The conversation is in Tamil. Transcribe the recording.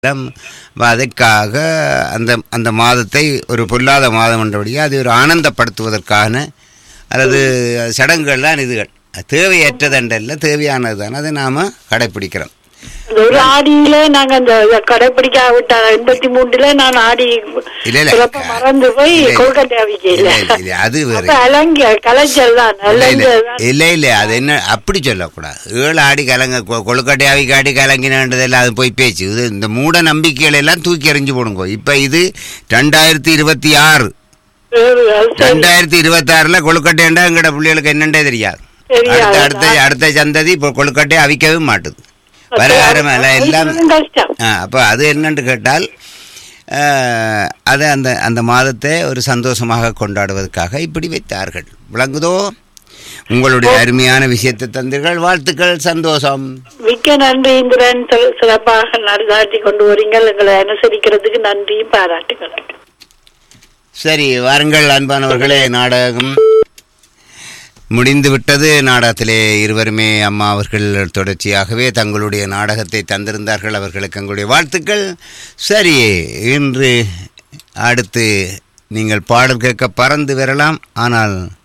எல்லாம் அதற்காக அந்த அந்த மாதத்தை ஒரு பொல்லாத மாதம் என்றபடியே அது ஒரு ஆனந்தப்படுத்துவதற்கான அல்லது சடங்குகள் இதுகள் தேவையற்றதன்றல்ல தேவையானது தான் அதை நாம் கடைப்பிடிக்கிறோம் அந்த ஒரு ஆடியில நாங்க அந்த கடைப்பிடிக்காவிட்ட எண்பத்தி மூணுல நான் ஆடி இல்ல, இல்ல. சிறப்பா மறந்து போய் இல்ல, இல்ல. கொல்கட்டை அவிக்கல இல்லை, இல்லை, இல்லை, அது வேறு அப்ப அலங்க கலைச்சல் தான் இல்லை இல்லை அலஞ்சல் தான் இல்லை இல்லை அது என்ன அப்படி சொல்லக்கூடாது ஏழு ஆடி கலங்க கொ- கொழுக்கட்டை ஆவி காட்டி கலங்கினன்றதெல்லாம் அது போய் பேச்சு இது இந்த மூட நம்பிக்கைகள் எல்லாம் தூக்கி எறிஞ்சு போடுங்க இப்போ இது ரெண்டாயிரத்தி இருபத்தி ஆறு வேறு அது சரி. ரெண்டாயிரத்தி இருபத்தி ஆறுல கொழுக்கட்டைண்டா எங்கட பிள்ளைகளுக்கு என்னண்டே தெரியாது தெரியாது. அடுத்த அடுத்த அடுத்த சந்ததி இப்போ கொழுக்கட்டை அவிக்கவே மாட்டுது பலகாரம் எல்லாம் எல்லாம் அது கஷ்டம் ஆ, அப்போ அது என்னன்னு கேட்டால் அஹ், அது அந்த அந்த மாதத்தை ஒரு சந்தோஷமாக கொண்டாடுவதற்காக இப்படி வைத்தார்கள் விளங்குதோ உங்களுடைய அருமையான விஷயத்தை தந்தீர்கள் வாழ்த்துக்கள் சந்தோஷம் மிக்க நன்றி இந்திரன் சிற- சிறப்பாக நடத்தி கொண்டு வரீங்கள் எங்களை அனுசரிக்கிறதுக்கு நன்றியும் பாராட்டுகள் சரி வாருங்கள் அன்பானவர்களே நாடகம் முடிந்து விட்டது நாடகத்திலே இருவருமே அம்மா அவர்கள் தொடர்ச்சியாகவே தங்களுடைய நாடகத்தை தந்திருந்தார்கள் அவர்களுக்கு எங்களுடைய வாழ்த்துக்கள் சரி இன்று அடுத்து நீங்கள் பாடல் கேட்க பறந்து வரலாம் ஆனால்